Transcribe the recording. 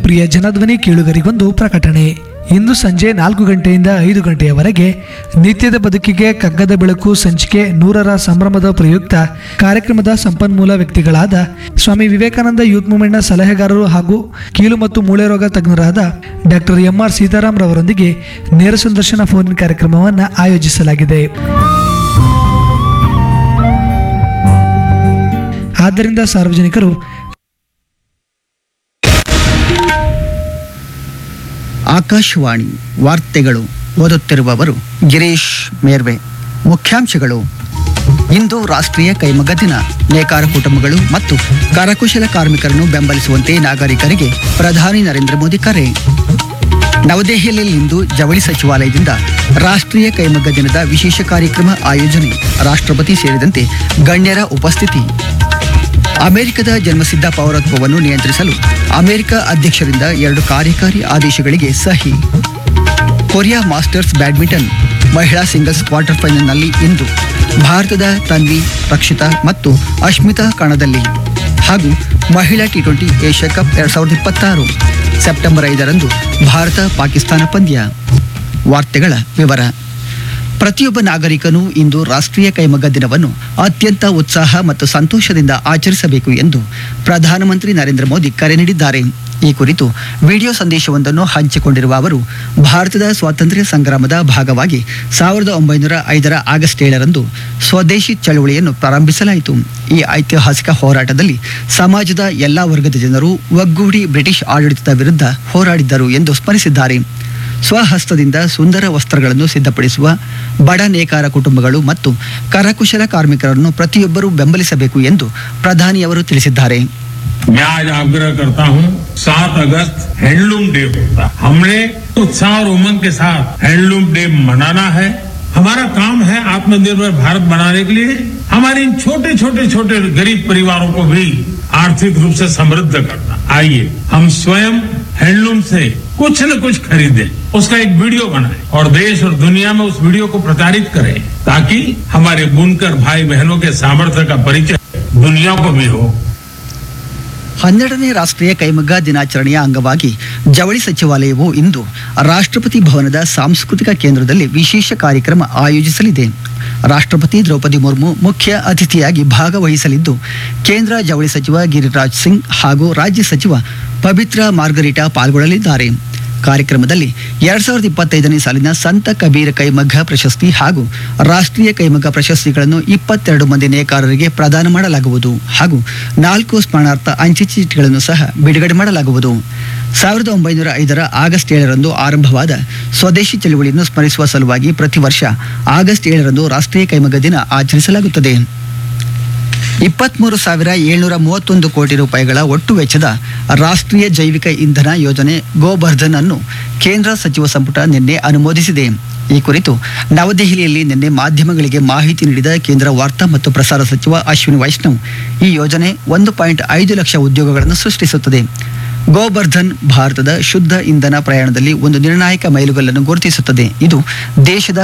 ಪ್ರಿಯ ಜನಧ್ವನಿ ಕೇಳುಗರಿಗೊಂದು ಪ್ರಕಟಣೆ ಇಂದು ಸಂಜೆ ನಾಲ್ಕು ಗಂಟೆಯಿಂದ ಐದು ಗಂಟೆಯವರೆಗೆ ನಿತ್ಯದ ಬದುಕಿಗೆ ಕಗ್ಗದ ಬೆಳಕು ಸಂಚಿಕೆ ನೂರರ ಸಂಭ್ರಮದ ಪ್ರಯುಕ್ತ ಕಾರ್ಯಕ್ರಮದ ಸಂಪನ್ಮೂಲ ವ್ಯಕ್ತಿಗಳಾದ ಸ್ವಾಮಿ ವಿವೇಕಾನಂದ ಯೂತ್ ಮೂವ್ಮೆಂಟ್ನ ಸಲಹೆಗಾರರು ಹಾಗೂ ಕೀಲು ಮತ್ತು ಮೂಳೆ ರೋಗ ತಜ್ಞರಾದ ಡಾಕ್ಟರ್ ಎಂ ಆರ್ ಸೀತಾರಾಮ್ ರವರೊಂದಿಗೆ ನೇರ ಸಂದರ್ಶನ ಫೋನ್ ಕಾರ್ಯಕ್ರಮವನ್ನು ಆಯೋಜಿಸಲಾಗಿದೆ ಆದ್ದರಿಂದ ಸಾರ್ವಜನಿಕರು ಆಕಾಶವಾಣಿ ವಾರ್ತೆಗಳು ಓದುತ್ತಿರುವವರು ಗಿರೀಶ್ ಮೇರ್ವೆ ಮುಖ್ಯಾಂಶಗಳು ಇಂದು ರಾಷ್ಟ್ರೀಯ ಕೈಮಗ್ಗ ದಿನ ನೇಕಾರ ಕುಟುಂಬಗಳು ಮತ್ತು ಕರಕುಶಲ ಕಾರ್ಮಿಕರನ್ನು ಬೆಂಬಲಿಸುವಂತೆ ನಾಗರಿಕರಿಗೆ ಪ್ರಧಾನಿ ನರೇಂದ್ರ ಮೋದಿ ಕರೆ ನವದೆಹಲಿಯಲ್ಲಿಂದು ಜವಳಿ ಸಚಿವಾಲಯದಿಂದ ರಾಷ್ಟ್ರೀಯ ಕೈಮಗ್ಗ ದಿನದ ವಿಶೇಷ ಕಾರ್ಯಕ್ರಮ ಆಯೋಜನೆ ರಾಷ್ಟ್ರಪತಿ ಸೇರಿದಂತೆ ಗಣ್ಯರ ಉಪಸ್ಥಿತಿ ಅಮೆರಿಕದ ಜನ್ಮಸಿದ್ಧ ಪೌರತ್ವವನ್ನು ನಿಯಂತ್ರಿಸಲು ಅಮೆರಿಕ ಅಧ್ಯಕ್ಷರಿಂದ ಎರಡು ಕಾರ್ಯಕಾರಿ ಆದೇಶಗಳಿಗೆ ಸಹಿ ಕೊರಿಯಾ ಮಾಸ್ಟರ್ಸ್ ಬ್ಯಾಡ್ಮಿಂಟನ್ ಮಹಿಳಾ ಸಿಂಗಲ್ಸ್ ಕ್ವಾರ್ಟರ್ ಫೈನಲ್ನಲ್ಲಿ ಇಂದು ಭಾರತದ ತನ್ವಿ ರಕ್ಷಿತಾ ಮತ್ತು ಅಶ್ಮಿತಾ ಕಣದಲ್ಲಿ ಹಾಗೂ ಮಹಿಳಾ ಟಿ ಟ್ವೆಂಟಿ ಏಷ್ಯಾ ಕಪ್ ಎರಡ್ ಸಾವಿರದ ಇಪ್ಪತ್ತಾರು ಸೆಪ್ಟೆಂಬರ್ ಐದರಂದು ಭಾರತ ಪಾಕಿಸ್ತಾನ ಪಂದ್ಯ ವಾರ್ತೆಗಳ ವಿವರ ಪ್ರತಿಯೊಬ್ಬ ನಾಗರಿಕನು ಇಂದು ರಾಷ್ಟ್ರೀಯ ಕೈಮಗ್ಗ ದಿನವನ್ನು ಅತ್ಯಂತ ಉತ್ಸಾಹ ಮತ್ತು ಸಂತೋಷದಿಂದ ಆಚರಿಸಬೇಕು ಎಂದು ಪ್ರಧಾನಮಂತ್ರಿ ನರೇಂದ್ರ ಮೋದಿ ಕರೆ ನೀಡಿದ್ದಾರೆ ಈ ಕುರಿತು ವಿಡಿಯೋ ಸಂದೇಶವೊಂದನ್ನು ಹಂಚಿಕೊಂಡಿರುವ ಅವರು ಭಾರತದ ಸ್ವಾತಂತ್ರ್ಯ ಸಂಗ್ರಾಮದ ಭಾಗವಾಗಿ ಸಾವಿರದ ಒಂಬೈನೂರ ಐದರ ಆಗಸ್ಟ್ ಏಳರಂದು ಸ್ವದೇಶಿ ಚಳವಳಿಯನ್ನು ಪ್ರಾರಂಭಿಸಲಾಯಿತು ಈ ಐತಿಹಾಸಿಕ ಹೋರಾಟದಲ್ಲಿ ಸಮಾಜದ ಎಲ್ಲಾ ವರ್ಗದ ಜನರು ಒಗ್ಗೂಡಿ ಬ್ರಿಟಿಷ್ ಆಡಳಿತದ ವಿರುದ್ಧ ಹೋರಾಡಿದ್ದರು ಎಂದು ಸ್ಮರಿಸಿದ್ದಾರೆ ಸ್ವಹಸ್ತದಿಂದ ಸುಂದರ ವಸ್ತ್ರಗಳನ್ನು ಸಿದ್ಧಪಡಿಸುವ ಬಡ ನೇಕಾರ ಕುಟುಂಬಗಳು ಮತ್ತು ಕರಕುಶಲ ಕಾರ್ಮಿಕರನ್ನು ಪ್ರತಿಯೊಬ್ಬರೂ ಬೆಂಬಲಿಸಬೇಕು ಎಂದು ಪ್ರಧಾನಿಯವರು ತಿಳಿಸಿದ್ದಾರೆ मैं आज आग्रह करता हूं सात अगस्त हैंडलूम डे होता है हमने उत्साह और उमंग के साथ हैंडलूम डे मनाना है हमारा काम है आत्मनिर्भर भारत बनाने के लिए हमारे इन छोटे छोटे छोटे गरीब परिवारों को भी आर्थिक रूप से समृद्ध करना आइए हम स्वयं हैंडलूम से कुछ न कुछ खरीदें उसका एक वीडियो बनाएं और देश और दुनिया में उस वीडियो को प्रचारित करें ताकि हमारे बुनकर भाई बहनों के सामर्थ्य का परिचय दुनिया को भी हो ಹನ್ನೆರಡನೇ ರಾಷ್ಟ್ರೀಯ ಕೈಮಗ್ಗ ದಿನಾಚರಣೆಯ ಅಂಗವಾಗಿ ಜವಳಿ ಸಚಿವಾಲಯವು ಇಂದು ರಾಷ್ಟ್ರಪತಿ ಭವನದ ಸಾಂಸ್ಕೃತಿಕ ಕೇಂದ್ರದಲ್ಲಿ ವಿಶೇಷ ಕಾರ್ಯಕ್ರಮ ಆಯೋಜಿಸಲಿದೆ ರಾಷ್ಟ್ರಪತಿ ದ್ರೌಪದಿ ಮುರ್ಮು ಮುಖ್ಯ ಅತಿಥಿಯಾಗಿ ಭಾಗವಹಿಸಲಿದ್ದು ಕೇಂದ್ರ ಜವಳಿ ಸಚಿವ ಗಿರಿರಾಜ್ ಸಿಂಗ್ ಹಾಗೂ ರಾಜ್ಯ ಸಚಿವ ಪವಿತ್ರ ಮಾರ್ಗರಿಟಾ ಪಾಲ್ಗೊಳ್ಳಲಿದ್ದಾರೆ ಕಾರ್ಯಕ್ರಮದಲ್ಲಿ ಎರಡ್ ಸಾವಿರದ ಇಪ್ಪತ್ತೈದನೇ ಸಾಲಿನ ಸಂತ ಕಬೀರ ಕೈಮಗ್ಗ ಪ್ರಶಸ್ತಿ ಹಾಗೂ ರಾಷ್ಟ್ರೀಯ ಕೈಮಗ್ಗ ಪ್ರಶಸ್ತಿಗಳನ್ನು ಇಪ್ಪತ್ತೆರಡು ಮಂದಿ ನೇಕಾರರಿಗೆ ಪ್ರದಾನ ಮಾಡಲಾಗುವುದು ಹಾಗೂ ನಾಲ್ಕು ಸ್ಮರಣಾರ್ಥ ಅಂಚೆ ಚೀಟಿಗಳನ್ನು ಸಹ ಬಿಡುಗಡೆ ಮಾಡಲಾಗುವುದು ಸಾವಿರದ ಒಂಬೈನೂರ ಐದರ ಆಗಸ್ಟ್ ಏಳರಂದು ಆರಂಭವಾದ ಸ್ವದೇಶಿ ಚಳುವಳಿಯನ್ನು ಸ್ಮರಿಸುವ ಸಲುವಾಗಿ ಪ್ರತಿ ವರ್ಷ ಆಗಸ್ಟ್ ಏಳರಂದು ರಾಷ್ಟ್ರೀಯ ಕೈಮಗ್ಗ ದಿನ ಆಚರಿಸಲಾಗುತ್ತದೆ ಇಪ್ಪತ್ಮೂರು ಸಾವಿರ ಏಳ್ನೂರ ಮೂವತ್ತೊಂದು ಕೋಟಿ ರೂಪಾಯಿಗಳ ಒಟ್ಟು ವೆಚ್ಚದ ರಾಷ್ಟ್ರೀಯ ಜೈವಿಕ ಇಂಧನ ಯೋಜನೆ ಗೋಬರ್ಧನ್ ಅನ್ನು ಕೇಂದ್ರ ಸಚಿವ ಸಂಪುಟ ನಿನ್ನೆ ಅನುಮೋದಿಸಿದೆ ಈ ಕುರಿತು ನವದೆಹಲಿಯಲ್ಲಿ ನಿನ್ನೆ ಮಾಧ್ಯಮಗಳಿಗೆ ಮಾಹಿತಿ ನೀಡಿದ ಕೇಂದ್ರ ವಾರ್ತಾ ಮತ್ತು ಪ್ರಸಾರ ಸಚಿವ ಅಶ್ವಿನಿ ವೈಷ್ಣವ್ ಈ ಯೋಜನೆ ಒಂದು ಪಾಯಿಂಟ್ ಐದು ಲಕ್ಷ ಉದ್ಯೋಗಗಳನ್ನು ಸೃಷ್ಟಿಸುತ್ತದೆ ಗೋಬರ್ಧನ್ ಭಾರತದ ಶುದ್ಧ ಇಂಧನ ಪ್ರಯಾಣದಲ್ಲಿ ಒಂದು ನಿರ್ಣಾಯಕ ಮೈಲುಗಲ್ಲನ್ನು ಗುರುತಿಸುತ್ತದೆ ಇದು ದೇಶದ